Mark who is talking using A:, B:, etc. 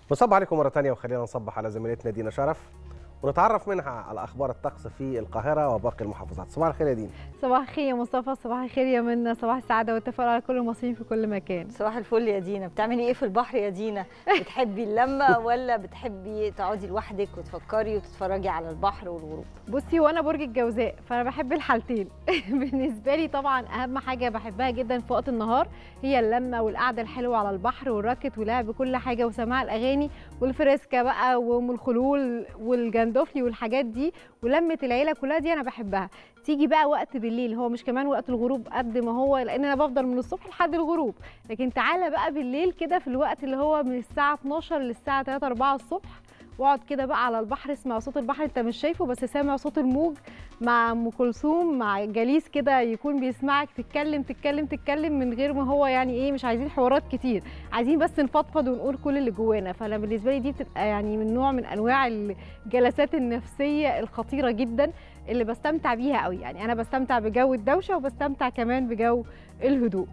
A: نصب عليكم مرة تانية وخلينا نصبح على زميلتنا دينا شرف ونتعرف منها على أخبار الطقس في القاهرة وباقي المحافظات صباح الخير يا دينا
B: صباح الخير يا مصطفى صباح الخير يا منى صباح السعادة والتفاؤل على كل المصريين في كل مكان
C: صباح الفل يا دينا بتعملي ايه في البحر يا دينا بتحبي اللمه ولا بتحبي تقعدي لوحدك وتفكري وتتفرجي على البحر والغروب
B: بصي وانا برج الجوزاء فانا بحب الحالتين بالنسبه لي طبعا اهم حاجه بحبها جدا في وقت النهار هي اللمه والقعده الحلوه على البحر والراكت ولعب كل حاجه وسماع الاغاني والفريسكا بقى وام الخلول والجندفلي والحاجات دي ولمه العيله كلها دي انا بحبها تيجي بقى وقت بالليل هو مش كمان وقت الغروب قد ما هو لان انا بفضل من الصبح لحد الغروب لكن تعالى بقى بالليل كده في الوقت اللي هو من الساعه 12 للساعه 3 4 الصبح واقعد كده بقى على البحر اسمع صوت البحر انت مش شايفه بس سامع صوت الموج مع ام كلثوم مع جليس كده يكون بيسمعك تتكلم تتكلم تتكلم من غير ما هو يعني ايه مش عايزين حوارات كتير عايزين بس نفضفض ونقول كل اللي جوانا فانا بالنسبه لي دي بتبقى يعني من نوع من انواع الجلسات النفسيه الخطيره جدا اللي بستمتع بيها قوي يعني انا بستمتع بجو الدوشه وبستمتع كمان بجو الهدوء